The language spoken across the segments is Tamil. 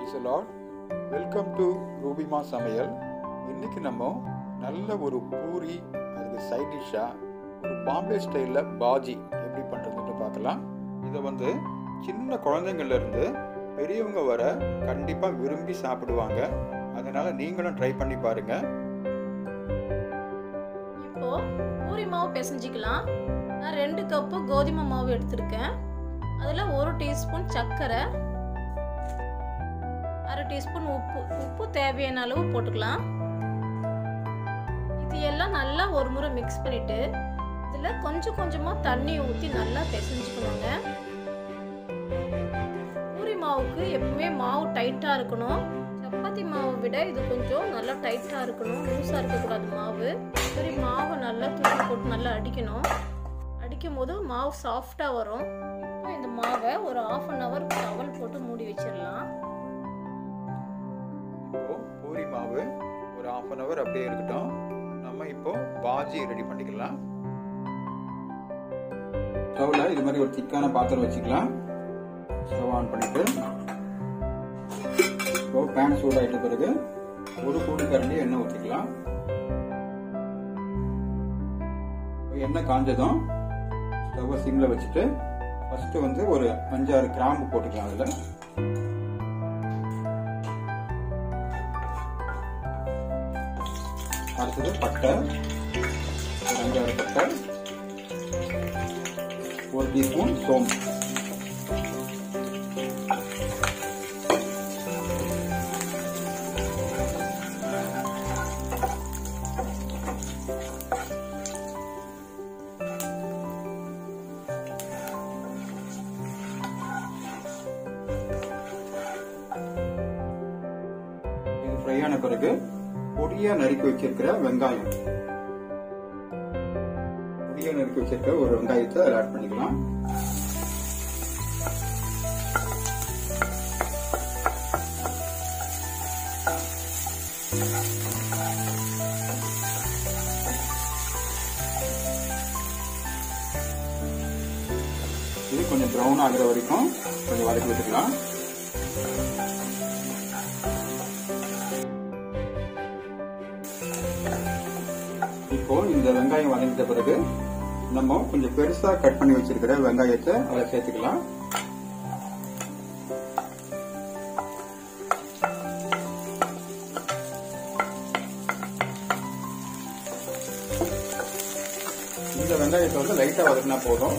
price lord welcome to Rubima சமையல் இன்னைக்கு நம்ம நல்ல ஒரு பூரி அதுக்கு சைட் டிஷ்ஷாக ஒரு பாம்பே ஸ்டைலில் பாஜி எப்படி பண்ணுறதுன்னு பார்க்கலாம் இதை வந்து சின்ன குழந்தைங்கள்ல இருந்து பெரியவங்க வர கண்டிப்பாக விரும்பி சாப்பிடுவாங்க அதனால நீங்களும் ட்ரை பண்ணி பாருங்க இப்போ பூரி மாவு பிசைஞ்சிக்கலாம் நான் ரெண்டு கப்பு கோதுமை மாவு எடுத்திருக்கேன் அதில் ஒரு டீஸ்பூன் சர்க்கரை அரை டீஸ்பூன் உப்பு உப்பு தேவையான அளவு போட்டுக்கலாம் இது எல்லாம் நல்லா ஒரு முறை மிக்ஸ் பண்ணிட்டு இதில் கொஞ்சம் கொஞ்சமாக தண்ணி ஊற்றி நல்லா பிசைஞ்சுக்கணுங்க பூரி மாவுக்கு எப்பவுமே மாவு டைட்டாக இருக்கணும் சப்பாத்தி மாவை விட இது கொஞ்சம் நல்லா டைட்டாக இருக்கணும் லூஸாக இருக்கக்கூடாது மாவு சரி மாவை நல்லா தூக்கி போட்டு நல்லா அடிக்கணும் அடிக்கும் போது மாவு சாஃப்டாக வரும் இப்போ இந்த மாவை ஒரு ஆஃப் அன் ஹவர் டவல் போட்டு மூடி வச்சிடலாம் இப்போ பூரி மாவு ஒரு ஆஃப் அன் ஹவர் அப்படியே இருக்கட்டும் நம்ம இப்போ பாஜி ரெடி பண்ணிக்கலாம் ஸ்டவ்ல இது மாதிரி ஒரு திக்கான பாத்திரம் வச்சுக்கலாம் ஸ்டவ் ஆன் பண்ணிட்டு இப்போ பேன் சூடாயிட்ட பிறகு ஒரு கூடு கரண்டி எண்ணெய் ஊற்றிக்கலாம் எண்ணெய் காஞ்சதும் ஸ்டவ்வை சிம்ல வச்சுட்டு ஃபர்ஸ்ட் வந்து ஒரு அஞ்சாறு கிராம்பு போட்டுக்கலாம் அதில் அடுத்தது பட்டை ஒரு அஞ்சாறு பட்டை ஒரு டீஸ்பூன் சோம்பு இது ஃப்ரை ஆன பிறகு பொடியா நறுக்கி வச்சிருக்கிற வெங்காயம் பொடியா நறுக்கி வச்சிருக்கிற ஒரு வெங்காயத்தை அதில் ஆட் பண்ணிக்கலாம் இது கொஞ்சம் ப்ரௌன் ஆகுற வரைக்கும் கொஞ்சம் வதக்கி விட்டுக்கலாம் இப்போ இந்த வெங்காயம் வதங்கிட்ட பிறகு நம்ம கொஞ்சம் பெருசா கட் பண்ணி வச்சிருக்கிற வெங்காயத்தை அதில் சேர்த்துக்கலாம் இந்த வெங்காயத்தை வந்து லைட்டா வதக்கினா போதும்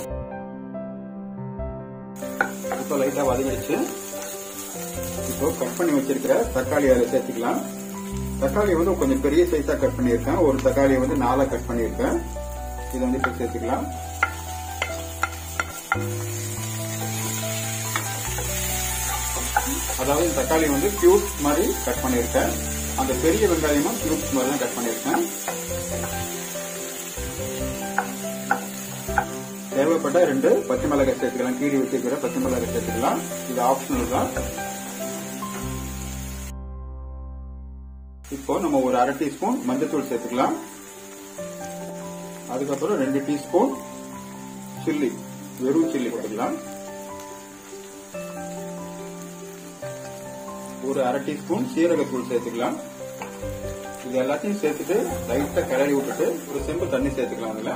இப்போ லைட்டா வதங்கிடுச்சு இப்போ கட் பண்ணி வச்சிருக்கிற தக்காளி அதில் சேர்த்துக்கலாம் தக்காளி வந்து கொஞ்சம் பெரிய சைஸா கட் பண்ணியிருக்கேன் ஒரு தக்காளியை வந்து நாலா கட் பண்ணியிருக்கேன் இதை வந்து இப்போ சேர்த்துக்கலாம் அதாவது தக்காளி வந்து கியூப்ஸ் மாதிரி கட் பண்ணியிருக்கேன் அந்த பெரிய வெங்காயமும் கியூப்ஸ் மாதிரி தான் கட் பண்ணியிருக்கேன் தேவைப்பட்ட ரெண்டு பச்சை மிளகாய் சேர்த்துக்கலாம் கீரி வச்சிருக்கிற பச்சை மிளகாய் சேர்த்துக்கலாம் இது ஆப்ஷனல் தான் இப்போ நம்ம ஒரு அரை டீஸ்பூன் மஞ்சத்தூள் சேர்த்துக்கலாம் அதுக்கப்புறம் ரெண்டு டீஸ்பூன் சில்லி வெறும் சில்லி போட்டுக்கலாம் ஒரு அரை டீஸ்பூன் சீரகத்தூள் சேர்த்துக்கலாம் இது எல்லாத்தையும் சேர்த்துட்டு லைட்டா கிளறி விட்டுட்டு ஒரு செம்பு தண்ணி சேர்த்துக்கலாம் அதுல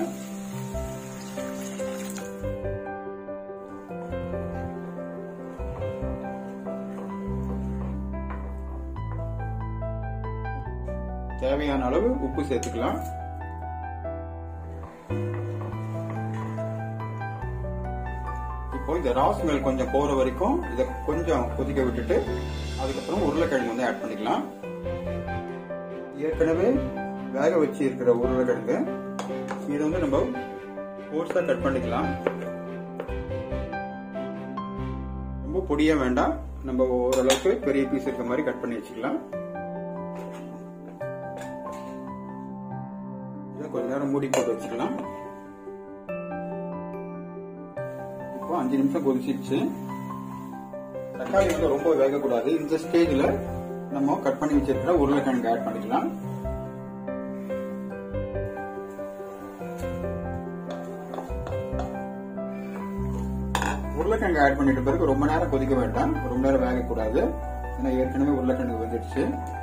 தேவையான அளவு உப்பு சேர்த்துக்கலாம் இப்போ இந்த ரா ஸ்மெல் கொஞ்சம் போற வரைக்கும் இதை கொஞ்சம் கொதிக்க விட்டுட்டு அதுக்கப்புறம் உருளைக்கிழங்கு வந்து ஆட் பண்ணிக்கலாம் ஏற்கனவே வேக வச்சு இருக்கிற உருளைக்கிழங்கு இதை வந்து நம்ம கோர்ஸா கட் பண்ணிக்கலாம் ரொம்ப பொடியா வேண்டாம் நம்ம ஓரளவுக்கு பெரிய பீஸ் இருக்க மாதிரி கட் பண்ணி வச்சுக்கலாம் கொஞ்ச நேரம் மூடி போட்டு வச்சுக்கலாம் இப்போ அஞ்சு நிமிஷம் கொதிச்சிருச்சு தக்காளி வந்து ரொம்ப வேகக்கூடாது இந்த ஸ்டேஜ்ல நம்ம கட் பண்ணி வச்சிருக்கிற உருளைக்கிழங்கு ஆட் பண்ணிக்கலாம் உருளைக்கிழங்கு ஆட் பண்ணிட்ட பிறகு ரொம்ப நேரம் கொதிக்க வேண்டாம் ரொம்ப நேரம் வேகக்கூடாது ஏன்னா ஏற்கனவே உருளைக்கிழங்கு வந்துடுச்சு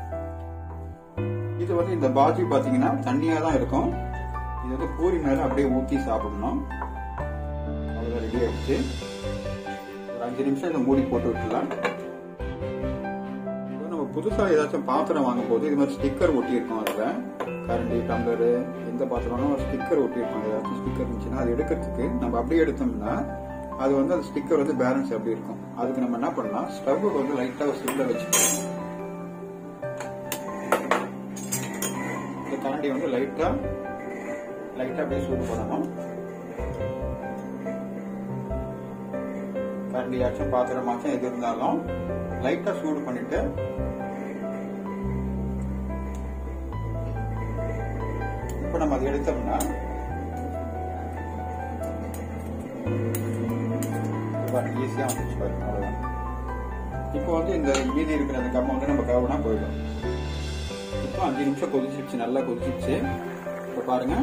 இது வந்து இந்த பாஜி பார்த்தீங்கன்னா தண்ணியாக தான் இருக்கும் இது வந்து பூரி மேலே அப்படியே ஊற்றி சாப்பிடணும் அவ்வளோதான் ரெடி ஆயிடுச்சு ஒரு அஞ்சு நிமிஷம் இதை மூடி போட்டு விட்டுலாம் இப்போ நம்ம புதுசாக ஏதாச்சும் பாத்திரம் வாங்கும் போது இது மாதிரி ஸ்டிக்கர் ஒட்டியிருக்கோம் அதில் கரண்டி டம்ளரு எந்த பாத்திரம்னா ஒரு ஸ்டிக்கர் ஒட்டியிருக்கோம் ஏதாச்சும் ஸ்டிக்கர் இருந்துச்சுன்னா அது எடுக்கிறதுக்கு நம்ம அப்படியே எடுத்தோம்னா அது வந்து அந்த ஸ்டிக்கர் வந்து பேலன்ஸ் அப்படி இருக்கும் அதுக்கு நம்ம என்ன பண்ணலாம் ஸ்டவ் வந்து லைட்டாக சிம்ல வச்சுக்கணும் இந்த கரண்டி வந்து லைட்டா லைட்டா அப்படியே சூடு பண்ணணும் கரண்டியாச்சும் பாத்திரமாச்சும் எது இருந்தாலும் லைட்டா சூடு பண்ணிட்டு இப்போ நம்ம அதை எடுத்தோம்னா ஈஸியாக வந்துச்சு பாருங்க அவ்வளோதான் இப்போ வந்து இந்த மீதி இருக்கிற அந்த கம்மை வந்து நம்ம கவுனா போயிடும் இப்போ அஞ்சு நிமிஷம் கொதிச்சிருச்சு நல்லா கொதிச்சிருச்சு இப்போ பாருங்க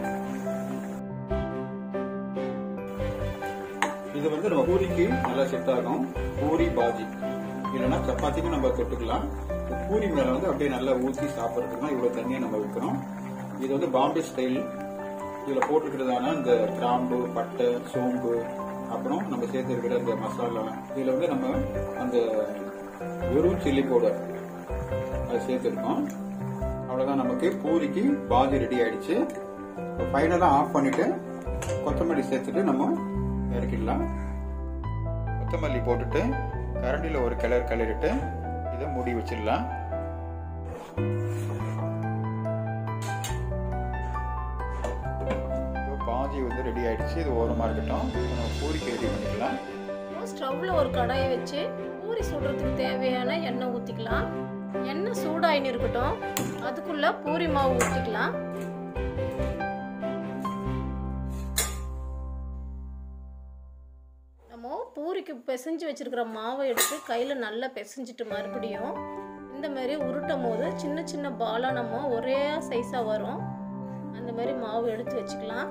இது வந்து நம்ம பூரிக்கு நல்லா செட் ஆகும் பூரி பாஜி இல்லைன்னா சப்பாத்திக்கும் நம்ம தொட்டுக்கலாம் இந்த பூரி மேல வந்து அப்படியே நல்லா ஊற்றி சாப்பிட்றதுக்கு தான் இவ்வளோ தண்ணியை நம்ம வைக்கிறோம் இது வந்து பாம்பே ஸ்டைல் இதில் போட்டுக்கிறதான இந்த கிராம்பு பட்டை சோம்பு அப்புறம் நம்ம சேர்த்துருக்கிற இந்த மசாலா இதில் வந்து நம்ம அந்த வெறும் சில்லி பவுடர் அதை சேர்த்துருக்கோம் அவ்வளோதான் நமக்கு பூரிக்கு பாதி ரெடி ஆயிடுச்சு ஃபைனலாக ஆஃப் பண்ணிட்டு கொத்தமல்லி சேர்த்துட்டு நம்ம இறக்கிடலாம் கொத்தமல்லி போட்டுட்டு கரண்டியில் ஒரு கிளர் கிளறிட்டு இதை மூடி வச்சிடலாம் பாஜி வந்து ரெடி ஆயிடுச்சு இது ஓரமாக இருக்கட்டும் நம்ம பூரிக்கு ரெடி பண்ணிக்கலாம் ஸ்டவ்வில் ஒரு கடாயை வச்சு பூரி சுடுறதுக்கு தேவையான எண்ணெய் ஊற்றிக்கலாம் எண்ணெய் சூடாயின்னு இருக்கட்டும் அதுக்குள்ள பூரி மாவு ஊற்றிக்கலாம் நம்ம பூரிக்கு பிசைஞ்சு வச்சிருக்கிற மாவை எடுத்து கையில் நல்லா பிசைஞ்சிட்டு மறுபடியும் இந்த மாதிரி உருட்டும் போது சின்ன சின்ன பாலாக நம்ம ஒரே சைஸாக வரும் அந்த மாதிரி மாவு எடுத்து வச்சுக்கலாம்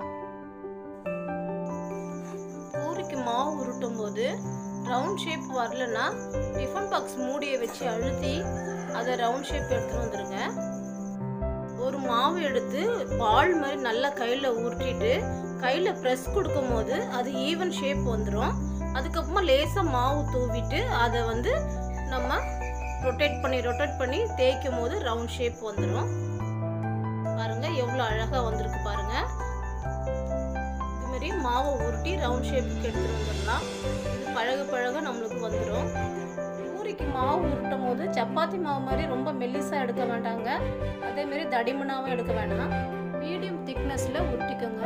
பூரிக்கு மாவு உருட்டும் போது ரவுண்ட் ஷேப் வரலன்னா டிஃபன் பாக்ஸ் மூடியை வச்சு அழுத்தி அதை ரவுண்ட் ஷேப் எடுத்துட்டு வந்துடுங்க ஒரு மாவு எடுத்து பால் மாதிரி நல்லா கையில் உருட்டிட்டு கையில் ப்ரெஸ் கொடுக்கும் போது அது ஈவன் ஷேப் வந்துடும் அதுக்கப்புறமா லேசாக மாவு தூவிட்டு அதை வந்து நம்ம ரொட்டேட் பண்ணி ரொட்டேட் பண்ணி தேய்க்கும் போது ரவுண்ட் ஷேப் வந்துடும் பாருங்க எவ்வளோ அழகாக வந்திருக்கு பாருங்க இது மாதிரி மாவை உருட்டி ரவுண்ட் ஷேப்புக்கு எடுத்துட்டு வந்துடலாம் இது பழக பழக நம்மளுக்கு வந்துடும் பூரிக்கு மாவு உருட்டும் போது சப்பாத்தி மாவு மாதிரி ரொம்ப மெல்லிஸாக எடுக்க வேண்டாங்க அதே மாதிரி தடிமனாகவும் எடுக்க வேண்டாம் மீடியம் திக்னஸில் உருட்டிக்கோங்க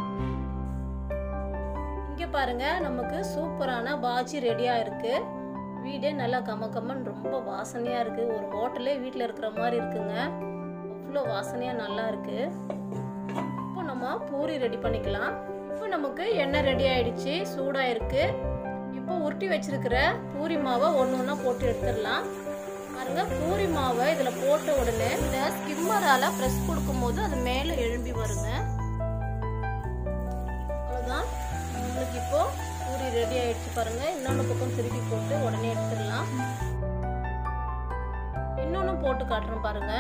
இங்கே பாருங்க நமக்கு சூப்பரான பாஜி ரெடியாக இருக்கு வீடே நல்லா கம கம்மன்னு ரொம்ப வாசனையாக இருக்கு ஒரு ஹோட்டலே வீட்டில் இருக்கிற மாதிரி இருக்குங்க அவ்வளோ வாசனையாக நல்லா இருக்கு இப்போ நம்ம பூரி ரெடி பண்ணிக்கலாம் இப்போ நமக்கு எண்ணெய் ரெடி ஆயிடுச்சு சூடாக இருக்கு இப்போ உருட்டி வச்சிருக்கிற பூரி மாவை ஒன்று ஒன்றா போட்டு எடுத்துடலாம் பாருங்க பூரி மாவை இதில் போட்ட உடனே இந்த ஸ்கிம்மரால் ப்ரெஸ் கொடுக்கும்போது அது மேலே எழும்பி வருங்க அவ்வளோதான் உங்களுக்கு இப்போ பூரி ரெடி ஆயிடுச்சு பாருங்க இன்னொன்று பக்கம் திருப்பி போட்டு உடனே எடுத்துடலாம் இன்னொன்று போட்டு காட்டுறேன் பாருங்க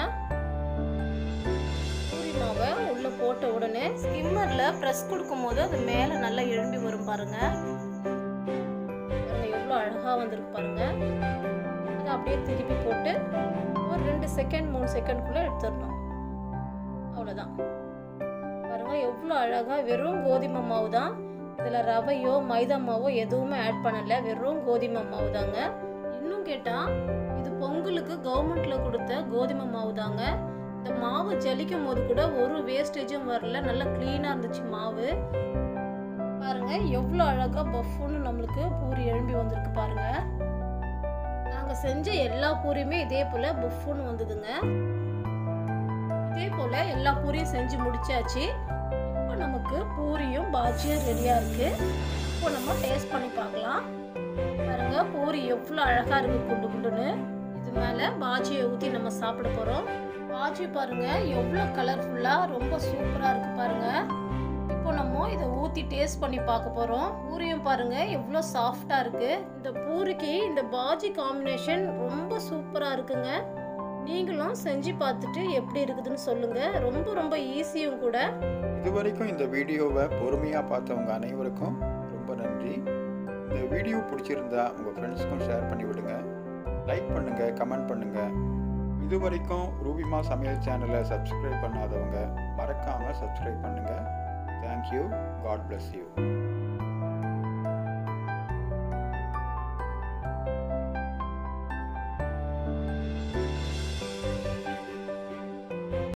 பூரி மாவை உள்ள போட்ட உடனே ஸ்கிம்மர்ல ப்ரெஸ் கொடுக்கும்போது அது மேலே நல்லா எழும்பி வரும் பாருங்க பாருங்க எவ்வளோ அழகா வந்திருக்கு பாருங்க அதை அப்படியே திருப்பி போட்டு ஒரு ரெண்டு செகண்ட் மூணு செகண்ட்குள்ள எடுத்துடணும் அவ்வளோதான் பாருங்க எவ்வளோ அழகா வெறும் கோதுமை மாவு தான் இதில் ரவையோ மைதா மாவோ எதுவுமே ஆட் பண்ணல வெறும் கோதுமை மாவு தாங்க இன்னும் கேட்டால் இது பொங்கலுக்கு கவர்மெண்ட்ல கொடுத்த கோதுமை மாவு தாங்க இந்த மாவு ஜலிக்கும் போது கூட ஒரு வேஸ்டேஜும் வரல நல்லா க்ளீனாக இருந்துச்சு மாவு பாருங்க எவ்வளோ அழகா பஃப்னு நம்மளுக்கு பூரி எழும்பி வந்திருக்கு பாருங்க நாங்கள் செஞ்ச எல்லா பூரியுமே இதே போல பஃப்னு வந்ததுங்க இதே போல எல்லா பூரியும் செஞ்சு முடிச்சாச்சு இப்போ நமக்கு பூரியும் பாஜியும் ரெடியா இருக்கு இப்போ நம்ம டேஸ்ட் பண்ணி பார்க்கலாம் பாருங்க பூரி எவ்வளோ அழகா இருக்கு குண்டு குண்டுன்னு இது மேல பாஜியை ஊற்றி நம்ம சாப்பிட போறோம் பாஜி பாருங்க எவ்வளோ கலர்ஃபுல்லா ரொம்ப சூப்பரா இருக்கு பாருங்க இப்போ நம்ம இதை ஊற்றி டேஸ்ட் பண்ணி பார்க்க போகிறோம் பூரியும் பாருங்க எவ்வளோ சாஃப்டாக இருக்கு இந்த பூரிக்கு இந்த பாஜி காம்பினேஷன் ரொம்ப சூப்பராக இருக்குங்க நீங்களும் செஞ்சு பார்த்துட்டு எப்படி இருக்குதுன்னு சொல்லுங்க ரொம்ப ரொம்ப ஈஸியும் கூட இது வரைக்கும் இந்த வீடியோவை பொறுமையாக பார்த்தவங்க அனைவருக்கும் ரொம்ப நன்றி இந்த வீடியோ பிடிச்சிருந்தா உங்கள் ஃப்ரெண்ட்ஸ்க்கும் ஷேர் பண்ணி விடுங்க லைக் பண்ணுங்கள் கமெண்ட் பண்ணுங்கள் இது வரைக்கும் ரூபிமா சமையல் சேனலை சப்ஸ்கிரைப் பண்ணாதவங்க மறக்காமல் சப்ஸ்கிரைப் பண்ணுங்கள் தேங்க்யூ காட் bless யூ